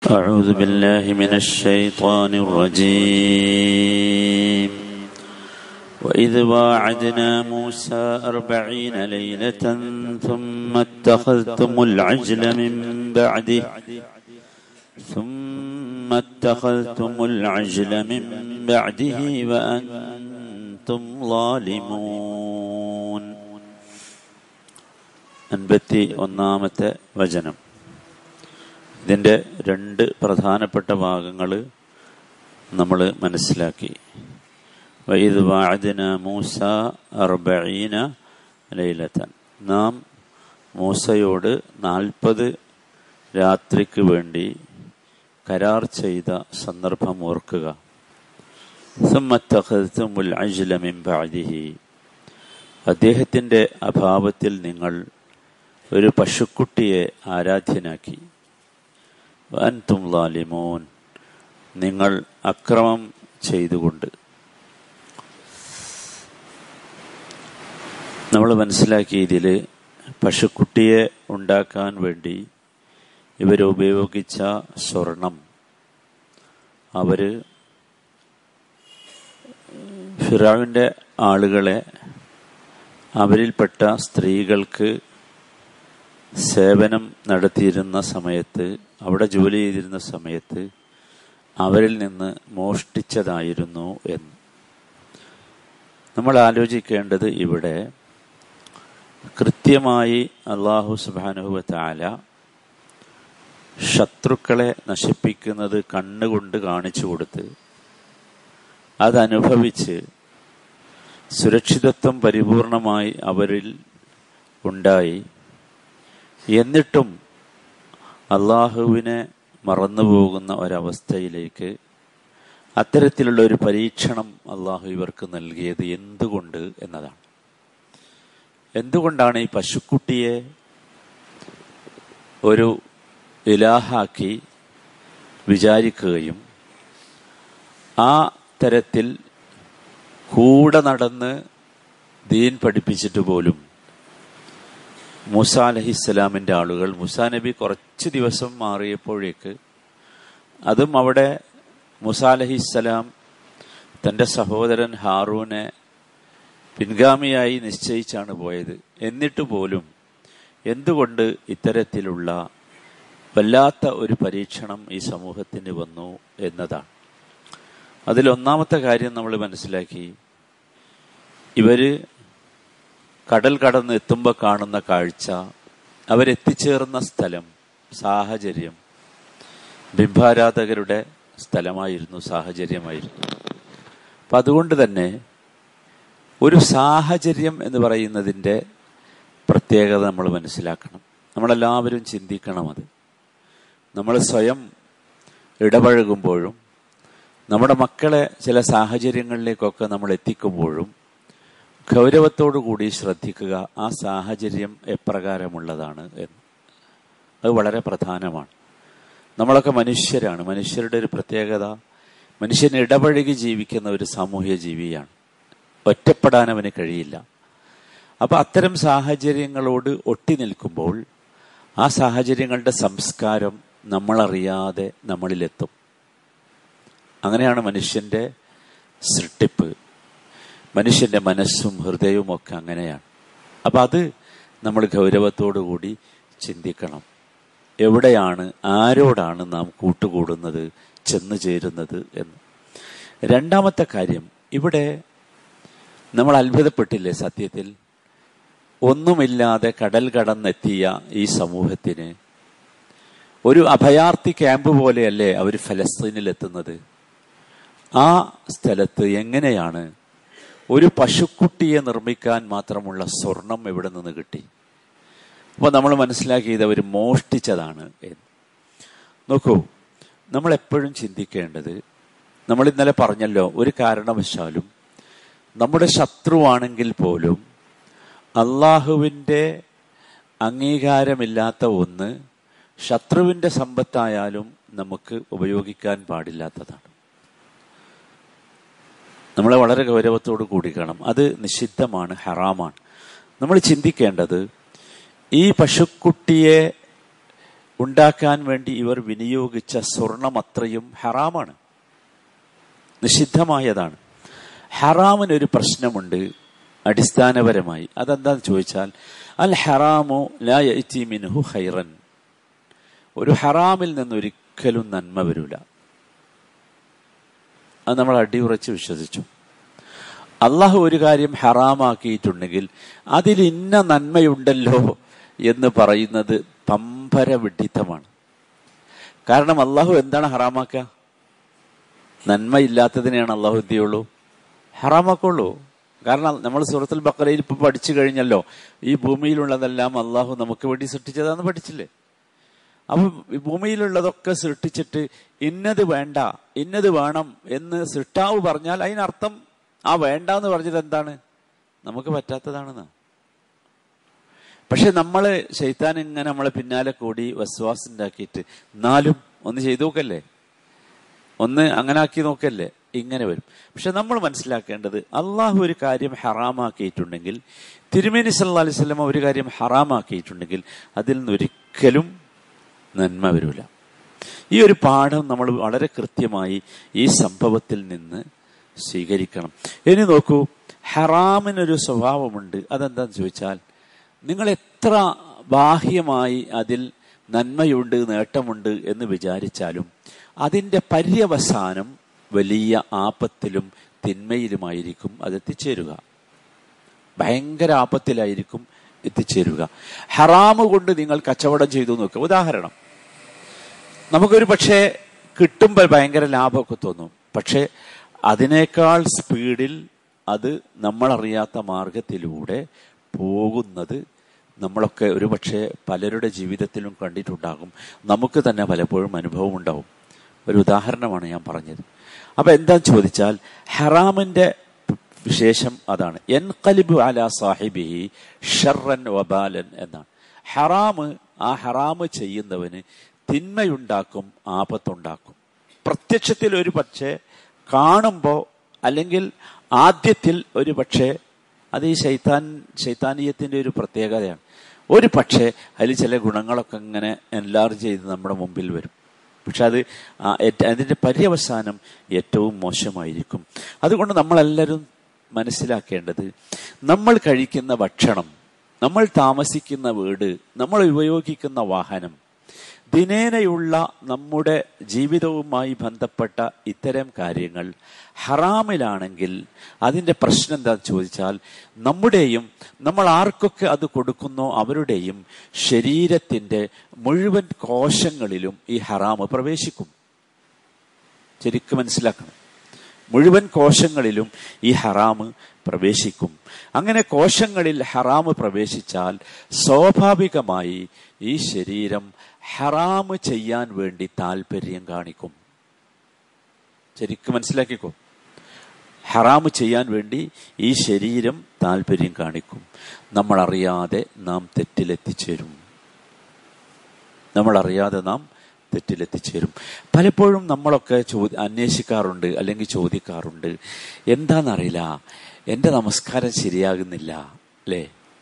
أعوذ بالله من الشيطان الرجيم وإذ واعدنا موسى أربعين ليلة ثم اتخذتم العجل من بعده ثم اتخذتم العجل من بعده وأنتم ظالمون അൻപത്തി ഒന്നാമത്തെ വചനം ഇതിൻ്റെ രണ്ട് പ്രധാനപ്പെട്ട ഭാഗങ്ങൾ നമ്മൾ മനസ്സിലാക്കി വൈദ് വാദിന മൂസ അർബീന ലൈലത്തൻ നാം മൂസയോട് നാൽപ്പത് രാത്രിക്ക് വേണ്ടി കരാർ ചെയ്ത സന്ദർഭം ഓർക്കുക സുമ്മത്തഖത്തുമുൽ അജ്ലമിൻ ബാദിഹി അദ്ദേഹത്തിൻ്റെ അഭാവത്തിൽ നിങ്ങൾ ഒരു പശുക്കുട്ടിയെ ആരാധ്യനാക്കി അൻതും ലാലിമോൻ നിങ്ങൾ അക്രമം ചെയ്തുകൊണ്ട് നമ്മൾ മനസ്സിലാക്കിയ ഇതിൽ പശുക്കുട്ടിയെ ഉണ്ടാക്കാൻ വേണ്ടി ഇവരുപയോഗിച്ച സ്വർണം അവര് ഫിറാവിൻ്റെ ആളുകളെ അവരിൽപ്പെട്ട സ്ത്രീകൾക്ക് സേവനം നടത്തിയിരുന്ന സമയത്ത് അവിടെ ജോലി ചെയ്തിരുന്ന സമയത്ത് അവരിൽ നിന്ന് മോഷ്ടിച്ചതായിരുന്നു എന്ന് നമ്മൾ ആലോചിക്കേണ്ടത് ഇവിടെ കൃത്യമായി അള്ളാഹു സുബാനുഹുവ താല ശത്രുക്കളെ നശിപ്പിക്കുന്നത് കണ്ണുകൊണ്ട് കാണിച്ചു കൊടുത്ത് അതനുഭവിച്ച് സുരക്ഷിതത്വം പരിപൂർണമായി അവരിൽ ഉണ്ടായി എന്നിട്ടും അള്ളാഹുവിനെ മറന്നുപോകുന്ന ഒരവസ്ഥയിലേക്ക് അത്തരത്തിലുള്ള ഒരു പരീക്ഷണം അള്ളാഹു ഇവർക്ക് നൽകിയത് എന്തുകൊണ്ട് എന്നതാണ് എന്തുകൊണ്ടാണ് ഈ പശുക്കുട്ടിയെ ഒരു ഇലാഹാക്കി വിചാരിക്കുകയും ആ തരത്തിൽ കൂടെ നടന്ന് ദീൻ പഠിപ്പിച്ചിട്ട് പോലും മൂസ അലഹിസ്സലാമിൻ്റെ ആളുകൾ മുസാ നബി കുറച്ച് ദിവസം മാറിയപ്പോഴേക്ക് അതും അവിടെ മുസ അലഹിസ്സലാം തൻ്റെ സഹോദരൻ ഹാറൂനെ പിൻഗാമിയായി നിശ്ചയിച്ചാണ് പോയത് എന്നിട്ട് പോലും എന്തുകൊണ്ട് ഇത്തരത്തിലുള്ള വല്ലാത്ത ഒരു പരീക്ഷണം ഈ സമൂഹത്തിന് വന്നു എന്നതാണ് അതിലൊന്നാമത്തെ കാര്യം നമ്മൾ മനസ്സിലാക്കി ഇവര് കടൽ കടന്ന് എത്തുമ്പോൾ കാണുന്ന കാഴ്ച അവരെത്തിച്ചേർന്ന സ്ഥലം സാഹചര്യം ബിംബാരാധകരുടെ സ്ഥലമായിരുന്നു സാഹചര്യമായിരുന്നു അപ്പം അതുകൊണ്ട് തന്നെ ഒരു സാഹചര്യം എന്ന് പറയുന്നതിൻ്റെ പ്രത്യേകത നമ്മൾ മനസ്സിലാക്കണം നമ്മളെല്ലാവരും ചിന്തിക്കണം അത് നമ്മൾ സ്വയം ഇടപഴകുമ്പോഴും നമ്മുടെ മക്കളെ ചില സാഹചര്യങ്ങളിലേക്കൊക്കെ നമ്മൾ എത്തിക്കുമ്പോഴും ഗൗരവത്തോടു കൂടി ശ്രദ്ധിക്കുക ആ സാഹചര്യം എപ്രകാരമുള്ളതാണ് എന്ന് അത് വളരെ പ്രധാനമാണ് നമ്മളൊക്കെ മനുഷ്യരാണ് മനുഷ്യരുടെ ഒരു പ്രത്യേകത മനുഷ്യൻ ഇടപഴകി ജീവിക്കുന്ന ഒരു സാമൂഹ്യ ജീവിയാണ് ഒറ്റപ്പെടാൻ അവന് കഴിയില്ല അപ്പൊ അത്തരം സാഹചര്യങ്ങളോട് ഒട്ടി നിൽക്കുമ്പോൾ ആ സാഹചര്യങ്ങളുടെ സംസ്കാരം നമ്മളറിയാതെ നമ്മളിലെത്തും അങ്ങനെയാണ് മനുഷ്യന്റെ സൃഷ്ടിപ്പ് മനുഷ്യന്റെ മനസ്സും ഹൃദയവും ഒക്കെ അങ്ങനെയാണ് അപ്പൊ അത് നമ്മൾ ഗൗരവത്തോടു കൂടി ചിന്തിക്കണം എവിടെയാണ് ആരോടാണ് നാം കൂട്ടുകൂടുന്നത് ചെന്നു ചേരുന്നത് എന്ന് രണ്ടാമത്തെ കാര്യം ഇവിടെ നമ്മൾ അത്ഭുതപ്പെട്ടില്ലേ സത്യത്തിൽ ഒന്നുമില്ലാതെ കടൽ കടന്നെത്തിയ ഈ സമൂഹത്തിന് ഒരു അഭയാർത്ഥി ക്യാമ്പ് പോലെയല്ലേ അവർ ഫലസ്തീനിൽ എത്തുന്നത് ആ സ്ഥലത്ത് എങ്ങനെയാണ് ഒരു പശുക്കുട്ടിയെ നിർമ്മിക്കാൻ മാത്രമുള്ള സ്വർണം എവിടെ നിന്ന് കിട്ടി അപ്പോൾ നമ്മൾ മനസ്സിലാക്കിയത് അവർ മോഷ്ടിച്ചതാണ് എന്ന് നോക്കൂ നമ്മൾ എപ്പോഴും ചിന്തിക്കേണ്ടത് നമ്മൾ ഇന്നലെ പറഞ്ഞല്ലോ ഒരു കാരണവശാലും നമ്മുടെ ശത്രുവാണെങ്കിൽ പോലും അള്ളാഹുവിൻ്റെ അംഗീകാരമില്ലാത്ത ഒന്ന് ശത്രുവിൻ്റെ സമ്പത്തായാലും നമുക്ക് ഉപയോഗിക്കാൻ പാടില്ലാത്തതാണ് നമ്മളെ വളരെ ഗൗരവത്തോടു കൂടി കാണാം അത് നിഷിദ്ധമാണ് ഹറാമാണ് നമ്മൾ ചിന്തിക്കേണ്ടത് ഈ പശുക്കുട്ടിയെ ഉണ്ടാക്കാൻ വേണ്ടി ഇവർ വിനിയോഗിച്ച സ്വർണം അത്രയും ഹറാമാണ് നിഷിദ്ധമായതാണ് ഹറാമിനൊരു പ്രശ്നമുണ്ട് അടിസ്ഥാനപരമായി അതെന്താന്ന് ചോദിച്ചാൽ അൽ ഹറാമു ലാ യഅ്തി മിൻഹു ഹൈറൻ ഒരു ഹറാമിൽ നിന്നൊരിക്കലും നന്മ വരില്ല അത് നമ്മൾ അടിയുറച്ച് വിശ്വസിച്ചു അള്ളാഹു ഒരു കാര്യം ഹറാമാക്കിയിട്ടുണ്ടെങ്കിൽ അതിൽ ഇന്ന നന്മയുണ്ടല്ലോ എന്ന് പറയുന്നത് പമ്പര വിഡിത്തമാണ് കാരണം അള്ളാഹു എന്താണ് ഹറാമാക്കുക നന്മയില്ലാത്തതിനെയാണ് അള്ളാഹു എന്ത് ചെയ്യുള്ളൂ ഹറാമാക്കുള്ളൂ കാരണം നമ്മൾ സൂറത്തുൽ ബക്കറയിൽ ഇപ്പൊ പഠിച്ചു കഴിഞ്ഞല്ലോ ഈ ഭൂമിയിലുള്ളതെല്ലാം അള്ളാഹു നമുക്ക് വേണ്ടി സൃഷ്ടിച്ചതാന്ന് പഠിച്ചില്ലേ അപ്പം ഈ ഭൂമിയിലുള്ളതൊക്കെ സൃഷ്ടിച്ചിട്ട് ഇന്നത് വേണ്ട ഇന്നത് വേണം എന്ന് സൃഷ്ടാവ് പറഞ്ഞാൽ അതിനർത്ഥം ആ വേണ്ട എന്ന് പറഞ്ഞത് എന്താണ് നമുക്ക് പറ്റാത്തതാണെന്ന് പക്ഷെ നമ്മള് ശൈത്താൻ ഇങ്ങനെ നമ്മളെ പിന്നാലെ കൂടി വസ്വാസ് ഉണ്ടാക്കിയിട്ട് എന്നാലും ഒന്ന് ചെയ്തു നോക്കല്ലേ ഒന്ന് അങ്ങനെ ആക്കി നോക്കല്ലേ ഇങ്ങനെ വരും പക്ഷെ നമ്മൾ മനസ്സിലാക്കേണ്ടത് അള്ളാഹു ഒരു കാര്യം ഹറാമാക്കിയിട്ടുണ്ടെങ്കിൽ തിരുമേനി സല്ലാ അലൈഹി സ്വലമ ഒരു കാര്യം ഹറാമാക്കിയിട്ടുണ്ടെങ്കിൽ അതിൽ നിന്നൊരിക്കലും നന്മ വരില്ല ഈ ഒരു പാഠം നമ്മൾ വളരെ കൃത്യമായി ഈ സംഭവത്തിൽ നിന്ന് സ്വീകരിക്കണം ഇനി നോക്കൂ ഹറാമിനൊരു സ്വഭാവമുണ്ട് അതെന്താന്ന് ചോദിച്ചാൽ നിങ്ങൾ എത്ര ബാഹ്യമായി അതിൽ നന്മയുണ്ട് നേട്ടമുണ്ട് എന്ന് വിചാരിച്ചാലും അതിൻ്റെ പര്യവസാനം വലിയ ആപത്തിലും തിന്മയിലുമായിരിക്കും അത് എത്തിച്ചേരുക ഭയങ്കര ആപത്തിലായിരിക്കും എത്തിച്ചേരുക ഹറാമ് കൊണ്ട് നിങ്ങൾ കച്ചവടം ചെയ്തു നോക്കുക ഉദാഹരണം നമുക്കൊരു പക്ഷേ കിട്ടുമ്പോൾ ഭയങ്കര ലാഭമൊക്കെ തോന്നും പക്ഷേ അതിനേക്കാൾ സ്പീഡിൽ അത് നമ്മളറിയാത്ത മാർഗത്തിലൂടെ പോകുന്നത് നമ്മളൊക്കെ ഒരു പക്ഷേ പലരുടെ ജീവിതത്തിലും കണ്ടിട്ടുണ്ടാകും നമുക്ക് തന്നെ പലപ്പോഴും അനുഭവം ഉണ്ടാവും ഒരു ഉദാഹരണമാണ് ഞാൻ പറഞ്ഞത് അപ്പൊ എന്താ ചോദിച്ചാൽ ഹറാമിന്റെ വിശേഷം അതാണ് എൻ കലിബ് അല സാഹിബിഹി ഷർറൻ വബാലൻ എന്നാണ് ഹറാമ് ആ ഹറാമ് ചെയ്യുന്നവന് തിന്മയുണ്ടാക്കും ആപത്തുണ്ടാക്കും പ്രത്യക്ഷത്തിൽ ഒരു പക്ഷേ കാണുമ്പോൾ അല്ലെങ്കിൽ ആദ്യത്തിൽ ഒരു പക്ഷേ അത് ഈ ശൈത്താൻ ശൈത്താനീയത്തിന്റെ ഒരു പ്രത്യേകതയാണ് ഒരു പക്ഷേ അതിൽ ചില ഗുണങ്ങളൊക്കെ ഇങ്ങനെ എൻലാർജ് ചെയ്ത് നമ്മുടെ മുമ്പിൽ വരും പക്ഷെ അത് അതിന്റെ പര്യവസാനം ഏറ്റവും മോശമായിരിക്കും അതുകൊണ്ട് നമ്മളെല്ലാവരും മനസ്സിലാക്കേണ്ടത് നമ്മൾ കഴിക്കുന്ന ഭക്ഷണം നമ്മൾ താമസിക്കുന്ന വീട് നമ്മൾ ഉപയോഗിക്കുന്ന വാഹനം ദിനേനയുള്ള നമ്മുടെ ജീവിതവുമായി ബന്ധപ്പെട്ട ഇത്തരം കാര്യങ്ങൾ ഹറാമിലാണെങ്കിൽ അതിന്റെ പ്രശ്നം എന്താന്ന് ചോദിച്ചാൽ നമ്മുടെയും നമ്മൾ ആർക്കൊക്കെ അത് കൊടുക്കുന്നോ അവരുടെയും ശരീരത്തിന്റെ മുഴുവൻ കോശങ്ങളിലും ഈ ഹറാമ് പ്രവേശിക്കും ശരിക്കും മനസ്സിലാക്കണം മുഴുവൻ കോശങ്ങളിലും ഈ ഹറാമ് പ്രവേശിക്കും അങ്ങനെ കോശങ്ങളിൽ ഹറാമ് പ്രവേശിച്ചാൽ സ്വാഭാവികമായി ഈ ശരീരം ഹറാമ് ചെയ്യാൻ വേണ്ടി താല്പര്യം കാണിക്കും ശരിക്കും മനസ്സിലാക്കിക്കോ ഹറാമ് ചെയ്യാൻ വേണ്ടി ഈ ശരീരം താല്പര്യം കാണിക്കും നമ്മൾ അറിയാതെ നാം തെറ്റിലെത്തിച്ചേരും നമ്മൾ അറിയാതെ നാം തെറ്റിലെത്തിച്ചേരും പലപ്പോഴും നമ്മളൊക്കെ ചോ അന്വേഷിക്കാറുണ്ട് അല്ലെങ്കിൽ ചോദിക്കാറുണ്ട് എന്താണെന്നറിയില്ല എൻ്റെ നമസ്കാരം ശരിയാകുന്നില്ല അല്ലേ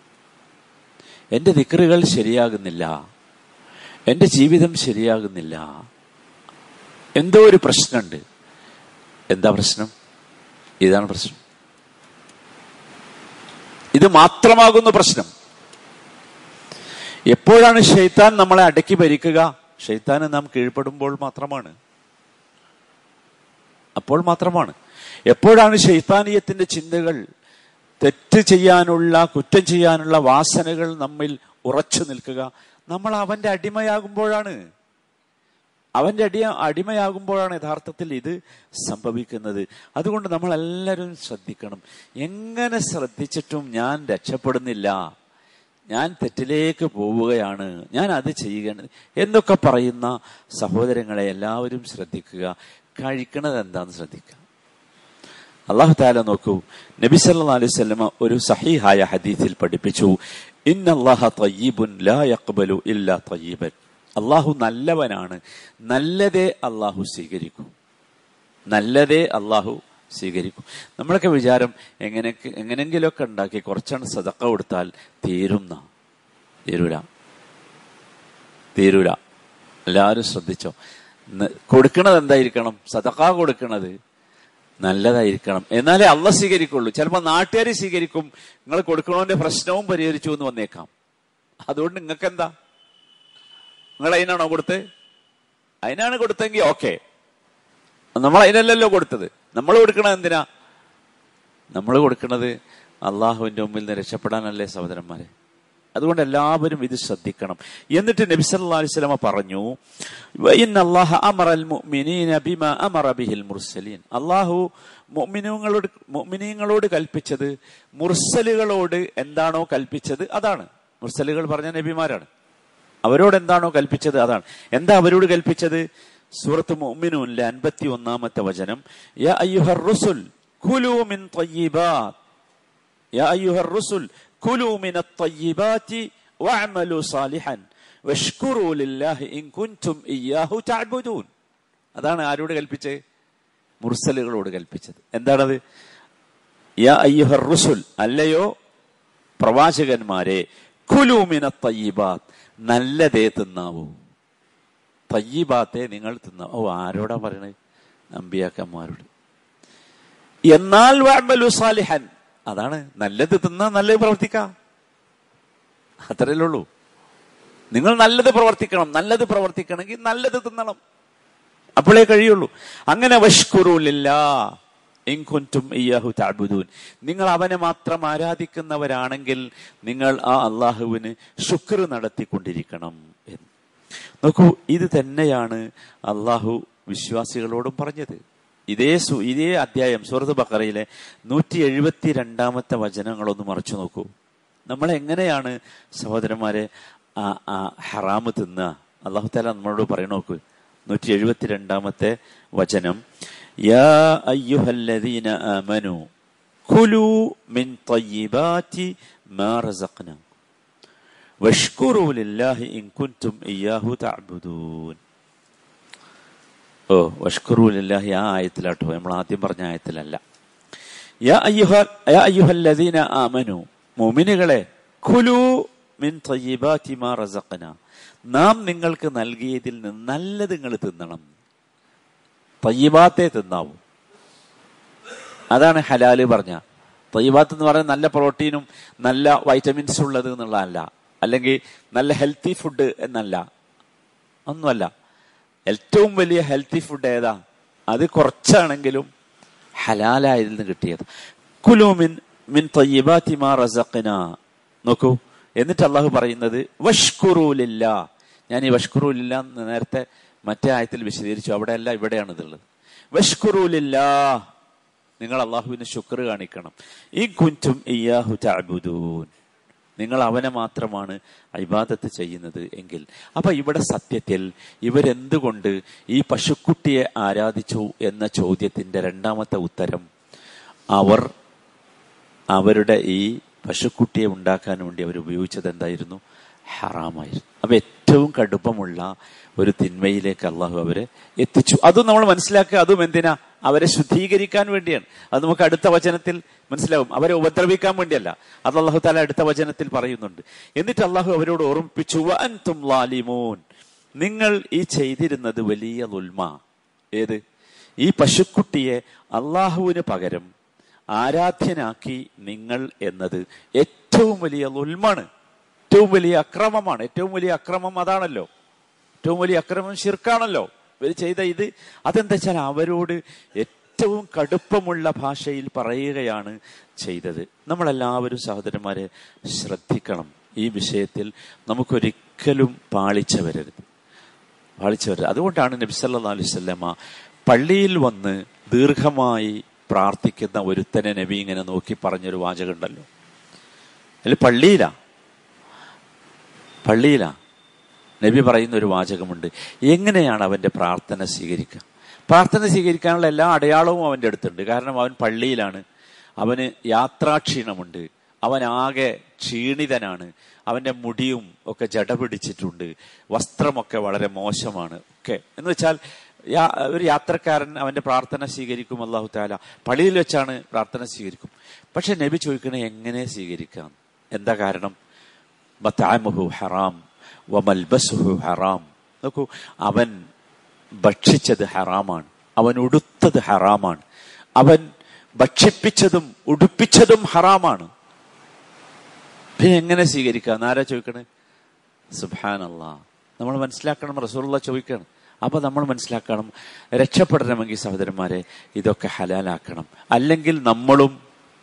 എൻ്റെ ദിക്കറുകൾ ശരിയാകുന്നില്ല എൻ്റെ ജീവിതം ശരിയാകുന്നില്ല എന്തോ ഒരു പ്രശ്നമുണ്ട് എന്താ പ്രശ്നം ഇതാണ് പ്രശ്നം ഇത് മാത്രമാകുന്നു പ്രശ്നം എപ്പോഴാണ് ഷെയ്ത്താൻ നമ്മളെ അടക്കി ഭരിക്കുക ഷെയ്ത്താന് നാം കീഴ്പ്പെടുമ്പോൾ മാത്രമാണ് അപ്പോൾ മാത്രമാണ് എപ്പോഴാണ് ഷെയ്ത്താനീയത്തിന്റെ ചിന്തകൾ തെറ്റ് ചെയ്യാനുള്ള കുറ്റം ചെയ്യാനുള്ള വാസനകൾ നമ്മിൽ ഉറച്ചു നിൽക്കുക നമ്മൾ അവന്റെ അടിമയാകുമ്പോഴാണ് അവന്റെ അടിയ അടിമയാകുമ്പോഴാണ് യഥാർത്ഥത്തിൽ ഇത് സംഭവിക്കുന്നത് അതുകൊണ്ട് നമ്മൾ എല്ലാവരും ശ്രദ്ധിക്കണം എങ്ങനെ ശ്രദ്ധിച്ചിട്ടും ഞാൻ രക്ഷപ്പെടുന്നില്ല ഞാൻ തെറ്റിലേക്ക് പോവുകയാണ് ഞാൻ അത് ചെയ്യുകയാണ് എന്നൊക്കെ പറയുന്ന സഹോദരങ്ങളെ എല്ലാവരും ശ്രദ്ധിക്കുക കഴിക്കണത് എന്താന്ന് ശ്രദ്ധിക്കുക അള്ളാഹു താല നോക്കൂ നബി സല്ലാ അലൈഹി സ്വലമ ഒരു സഹീഹായ ഹദീസിൽ പഠിപ്പിച്ചു ഇന്നല്ലാഹ തയ്യീബുൻ ലാ യഖ്ബലു ഇല്ലാ തയ്യീബൻ അള്ളാഹു നല്ലവനാണ് നല്ലതേ അള്ളാഹു സ്വീകരിക്കൂ നല്ലതേ അള്ളാഹു സ്വീകരിക്കും നമ്മളൊക്കെ വിചാരം എങ്ങനെ എങ്ങനെങ്കിലുമൊക്കെ ഉണ്ടാക്കി കുറച്ചാണ് സതക്ക കൊടുത്താൽ തീരുന്ന തീരൂല തീരൂല എല്ലാവരും ശ്രദ്ധിച്ചോ ന- കൊടുക്കണത് എന്തായിരിക്കണം സദക്ക കൊടുക്കണത് നല്ലതായിരിക്കണം എന്നാലേ അള്ള സ്വീകരിക്കുള്ളൂ ചിലപ്പോൾ നാട്ടുകാർ സ്വീകരിക്കും നിങ്ങൾ കൊടുക്കണോന്റെ പ്രശ്നവും പരിഹരിച്ചു എന്ന് വന്നേക്കാം അതുകൊണ്ട് നിങ്ങൾക്ക് എന്താ നിങ്ങൾ അതിനാണോ കൊടുത്ത് അതിനാണ് കൊടുത്തെങ്കിൽ ഓക്കെ നമ്മൾ അതിനല്ലല്ലോ കൊടുത്തത് നമ്മൾ കൊടുക്കണത് എന്തിനാ നമ്മൾ കൊടുക്കുന്നത് അള്ളാഹുവിന്റെ മുമ്പിൽ നിന്ന് രക്ഷപ്പെടാനല്ലേ സഹോദരന്മാരെ അതുകൊണ്ട് എല്ലാവരും ഇത് ശ്രദ്ധിക്കണം എന്നിട്ട് നബി സല്ലല്ലാഹു അലൈഹി വസല്ലമ പറഞ്ഞു "വഇന്ന അല്ലാഹ അമറൽ മുഅ്മിനീന ബിമാ അമറ ബിഹിൽ മുർസലീൻ അള്ളാഹു മുഅ്മിനീങ്ങളോട് മുഅ്മിനീങ്ങളോട് കൽപ്പിച്ചത് മുർസലുകളോട് എന്താണോ കൽപ്പിച്ചത് അതാണ് മുർസലുകൾ പറഞ്ഞ നബിമാരാണ് അവരോട് എന്താണോ കൽപ്പിച്ചത് അതാണ് എന്താ അവരോട് കൽപ്പിച്ചത് സൂറത്ത് മുഅ്മിനൂനിലെ അൻപത്തി ഒന്നാമത്തെ വചനം യാ അയ്യുഹർ റുസുൽ കുലൂ മിൻ തയ്യിബാത്ത് യാ അയ്യുഹർ റുസുൽ കുലൂ മിൻ അത്തയ്യിബാത്തി വഅമലു സാലിഹൻ വഷ്കുറൂ ലില്ലാഹി ഇൻ കുൻതും ഇയ്യാഹു തഅബുദൂൻ അതാണ് ആരോട് കൽപ്പിച്ചത് മുർസലുകളോട് കൽപ്പിച്ചത് എന്താണത് യാ അയ്യുഹർ റുസുൽ അല്ലയോ പ്രവാചകന്മാരെ കുലൂമിന തയ്യിബാത്ത് നല്ലതേ തിന്നാവൂ തയ്യിബാത്തെ നിങ്ങൾ തിന്ന ഓ ആരോടാ പറയണത് അമ്പിയാക്കന്മാരോട് എന്നാൽ വഅമലു സാലിഹൻ അതാണ് നല്ലത് തിന്നാ നല്ലത് പ്രവർത്തിക്കാം അത്രയല്ലേ ഉള്ളൂ നിങ്ങൾ നല്ലത് പ്രവർത്തിക്കണം നല്ലത് പ്രവർത്തിക്കണമെങ്കിൽ നല്ലത് തിന്നണം അപ്പോഴേ കഴിയുള്ളൂ അങ്ങനെ വഷ്കുറൂലില്ല ഇൻകുൻറ്റും ഇയ്യാഹു താബുദൂൻ നിങ്ങൾ അവനെ മാത്രം ആരാധിക്കുന്നവരാണെങ്കിൽ നിങ്ങൾ ആ അള്ളാഹുവിന് ശുക്ർ നടത്തിക്കൊണ്ടിരിക്കണം എന്ന് നോക്കൂ ഇത് തന്നെയാണ് അള്ളാഹു വിശ്വാസികളോടും പറഞ്ഞത് ഇതേ സു ഇതേ അധ്യായം സൂറത്ത് ബക്കറയിലെ നൂറ്റി എഴുപത്തി രണ്ടാമത്തെ വചനങ്ങളൊന്ന് മറിച്ചു നോക്കൂ നമ്മൾ എങ്ങനെയാണ് സഹോദരന്മാരെ ആ ആ ഹറാമ് തിന്നുക അള്ളാഹു താല നമ്മളോട് പറയണ നോക്കൂ നൂറ്റി എഴുപത്തി രണ്ടാമത്തെ വചനം യാ അയ്യുഹല്ലദീന ആമനു കുലു മിൻ തയ്യിബാതി മാ റസഖ്നാ വഷ്കുറൂ ലില്ലാഹി ഇൻ കുൻതും ഇയ്യാഹു തഅബുദൂൻ ഓ വഷ്കുറൂ ലില്ലാഹി ആ ആയത്തിലാട്ടോ നമ്മൾ ആദ്യം പറഞ്ഞ ആയത്തിലല്ല യാ അയ്യുഹ യാ അയ്യുഹല്ലദീന ആമനു മുഅ്മിനുകളെ കുലു മിൻ തയ്യിബാതി മാ റസഖ്നാ നാം നിങ്ങൾക്ക് നൽകിയതിൽ നിന്ന് നല്ലത് നിങ്ങൾ തിന്നണം തയ്യിബാത്തെ തിന്നാവൂ അതാണ് ഹലാല് പറഞ്ഞ തയ്യിബാത്ത് എന്ന് പറയുന്നത് നല്ല പ്രോട്ടീനും നല്ല വൈറ്റമിൻസ് ഉള്ളത് എന്നുള്ളതല്ല അല്ലെങ്കിൽ നല്ല ഹെൽത്തി ഫുഡ് എന്നല്ല ഒന്നുമല്ല ഏറ്റവും വലിയ ഹെൽത്തി ഫുഡ് ഏതാ അത് കുറച്ചാണെങ്കിലും ഹലാലായതിൽ നിന്ന് കിട്ടിയത് കുലൂമിൻ മിൻ തയ്യിബാതി മാ റസഖ്ന നോക്കൂ എന്നിട്ട് അള്ളാഹു പറയുന്നത് വഷ്കുറൂലില്ല ഞാൻ ഈ വഷ്കുറൂലില്ല എന്ന് നേരത്തെ മറ്റേ ആയത്തിൽ വിശദീകരിച്ചു അവിടെയല്ല ഇവിടെയാണ് ഇതുള്ളത് വഷ്കുറൂലില്ല നിങ്ങൾ അള്ളാഹുവിന് ശുക്ർ കാണിക്കണം ഈ കുഞ്ചും ഇയാഹു തഅബുദൂൻ നിങ്ങൾ അവനെ മാത്രമാണ് ഇബാദത്ത് ചെയ്യുന്നത് എങ്കിൽ അപ്പൊ ഇവിടെ സത്യത്തിൽ ഇവരെന്തുകൊണ്ട് ഈ പശുക്കുട്ടിയെ ആരാധിച്ചു എന്ന ചോദ്യത്തിന്റെ രണ്ടാമത്തെ ഉത്തരം അവർ അവരുടെ ഈ പശുക്കുട്ടിയെ ഉണ്ടാക്കാൻ വേണ്ടി അവർ ഉപയോഗിച്ചത് എന്തായിരുന്നു ഹറാമായിരുന്നു അപ്പൊ ഏറ്റവും കടുപ്പമുള്ള ഒരു തിന്മയിലേക്ക് അള്ളാഹു അവരെ എത്തിച്ചു അതും നമ്മൾ മനസ്സിലാക്കുക അതും എന്തിനാ അവരെ ശുദ്ധീകരിക്കാൻ വേണ്ടിയാണ് അത് നമുക്ക് അടുത്ത വചനത്തിൽ മനസ്സിലാവും അവരെ ഉപദ്രവിക്കാൻ വേണ്ടിയല്ല അത് അള്ളാഹു താല അടുത്ത വചനത്തിൽ പറയുന്നുണ്ട് എന്നിട്ട് അള്ളാഹു അവരോട് ഓർമ്മിപ്പിച്ചു വഅൻതും ലാലിമൂൻ നിങ്ങൾ ഈ ചെയ്തിരുന്നത് വലിയ നുൽമ ഏത് ഈ പശുക്കുട്ടിയെ അള്ളാഹുവിന് പകരം ആരാധ്യനാക്കി നിങ്ങൾ എന്നത് ഏറ്റവും വലിയ നുൽമാണ് ഏറ്റവും വലിയ അക്രമമാണ് ഏറ്റവും വലിയ അക്രമം അതാണല്ലോ ഏറ്റവും വലിയ അക്രമം ശിർക്കാണല്ലോ ഇവർ ചെയ്ത ഇത് അതെന്താ വെച്ചാൽ അവരോട് ഏറ്റവും കടുപ്പമുള്ള ഭാഷയിൽ പറയുകയാണ് ചെയ്തത് നമ്മളെല്ലാവരും സഹോദരന്മാരെ ശ്രദ്ധിക്കണം ഈ വിഷയത്തിൽ നമുക്കൊരിക്കലും പാളിച്ച വരരുത് പാളിച്ച വരരുത് അതുകൊണ്ടാണ് നബി സല്ലല്ലാഹു അലൈഹി വസല്ലമ പള്ളിയിൽ വന്ന് ദീർഘമായി പ്രാർത്ഥിക്കുന്ന ഒരുത്തനെ നബി ഇങ്ങനെ നോക്കി പറഞ്ഞൊരു വാചകമുണ്ടല്ലോ അതിൽ പള്ളിയിലാ പള്ളിയിലാ നബി പറയുന്ന ഒരു വാചകമുണ്ട് എങ്ങനെയാണ് അവന്റെ പ്രാർത്ഥന സ്വീകരിക്കുക പ്രാർത്ഥന സ്വീകരിക്കാനുള്ള എല്ലാ അടയാളവും അവന്റെ അടുത്തുണ്ട് കാരണം അവൻ പള്ളിയിലാണ് അവന് യാത്രാക്ഷീണമുണ്ട് അവൻ ആകെ ക്ഷീണിതനാണ് അവന്റെ മുടിയും ഒക്കെ ജട പിടിച്ചിട്ടുണ്ട് വസ്ത്രമൊക്കെ വളരെ മോശമാണ് ഒക്കെ എന്ന് വെച്ചാൽ യാ- ഒരു യാത്രക്കാരൻ അവന്റെ പ്രാർത്ഥന സ്വീകരിക്കും അള്ളാഹു താല പള്ളിയിൽ വെച്ചാണ് പ്രാർത്ഥന സ്വീകരിക്കും പക്ഷെ നബി ചോദിക്കണേ എങ്ങനെ സ്വീകരിക്കാം എന്താ കാരണം മത്താമുഹു ഹറാം വമൽബസുഹു ഹറാം നോക്കൂ അവൻ ഭക്ഷിച്ചത് ഹറാമാണ് അവൻ ഉടുത്തത് ഹറാമാണ് അവൻ ഭക്ഷിപ്പിച്ചതും ഉടുപ്പിച്ചതും ഹറാമാണ് പിന്നെ എങ്ങനെ സ്വീകരിക്കാം ആരാ ചോദിക്കണേ സുബാനല്ല നമ്മൾ മനസ്സിലാക്കണം റസൂലുള്ള ചോദിക്കണം അപ്പൊ നമ്മൾ മനസ്സിലാക്കണം രക്ഷപ്പെടണമെങ്കിൽ സഹോദരന്മാരെ ഇതൊക്കെ ഹലാലാക്കണം അല്ലെങ്കിൽ നമ്മളും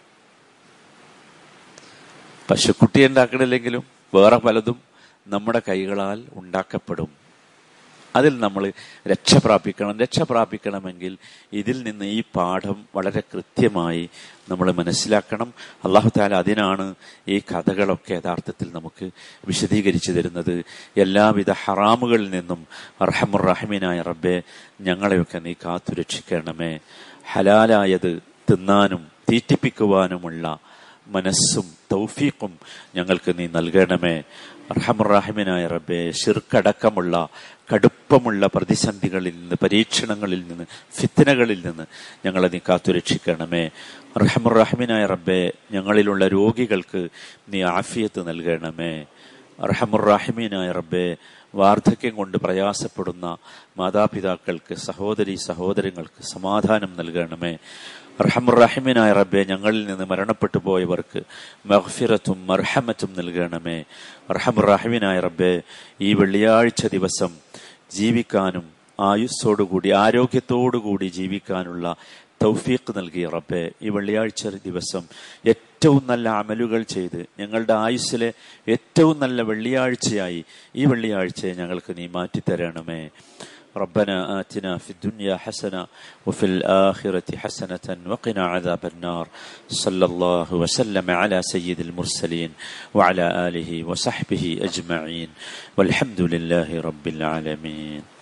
പശുക്കുട്ടി ഉണ്ടാക്കണില്ലെങ്കിലും വേറെ പലതും നമ്മുടെ കൈകളാൽ ഉണ്ടാക്കപ്പെടും അതിൽ നമ്മൾ രക്ഷ പ്രാപിക്കണം രക്ഷ പ്രാപിക്കണമെങ്കിൽ ഇതിൽ നിന്ന് ഈ പാഠം വളരെ കൃത്യമായി നമ്മൾ മനസ്സിലാക്കണം അള്ളാഹു താല അതിനാണ് ഈ കഥകളൊക്കെ യഥാർത്ഥത്തിൽ നമുക്ക് വിശദീകരിച്ചു തരുന്നത് എല്ലാവിധ ഹറാമുകളിൽ നിന്നും റഹമുറഹമീനായ റബ്ബെ ഞങ്ങളെയൊക്കെ നീ കാത്തുരക്ഷിക്കണമേ ഹലാലായത് തിന്നാനും തീറ്റിപ്പിക്കുവാനുമുള്ള മനസ്സും തൗഫീഖും ഞങ്ങൾക്ക് നീ നൽകണമേ റഹമുറാഹിമിനായ റബ്ബെ ഷിർക്കടക്കമുള്ള കടുപ്പമുള്ള പ്രതിസന്ധികളിൽ നിന്ന് പരീക്ഷണങ്ങളിൽ നിന്ന് ഫിത്തനകളിൽ നിന്ന് ഞങ്ങളെ നീ കാത്തുരക്ഷിക്കണമേ റഹമുറാഹിമിനായ റബ്ബെ ഞങ്ങളിലുള്ള രോഗികൾക്ക് നീ ആഫിയത്ത് നൽകണമേ റഹമുറാഹിമീനായ റബ്ബെ വാർദ്ധക്യം കൊണ്ട് പ്രയാസപ്പെടുന്ന മാതാപിതാക്കൾക്ക് സഹോദരി സഹോദരങ്ങൾക്ക് സമാധാനം നൽകണമേ റഹമുറഹിമിനായ റബ്ബെ ഞങ്ങളിൽ നിന്ന് മരണപ്പെട്ടു പോയവർക്ക് മഹ്ഫിറത്തും മർഹമത്തും നൽകണമേ റഹമുറഹിമിനായ റബ്ബെ ഈ വെള്ളിയാഴ്ച ദിവസം ജീവിക്കാനും ആയുസ്സോടുകൂടി ആരോഗ്യത്തോടുകൂടി ജീവിക്കാനുള്ള തൗഫീഖ് നൽകിയ റബ്ബെ ഈ വെള്ളിയാഴ്ച ദിവസം ഏറ്റവും നല്ല അമലുകൾ ചെയ്ത് ഞങ്ങളുടെ ആയുസ്സിലെ ഏറ്റവും നല്ല വെള്ളിയാഴ്ചയായി ഈ വെള്ളിയാഴ്ചയെ ഞങ്ങൾക്ക് നീ മാറ്റിത്തരണമേ ربنا آتنا في الدنيا حسنة وفي الآخرة حسنة وقنا عذاب النار صلى الله وسلم على سيد المرسلين وعلى آله وصحبه أجمعين والحمد لله رب العالمين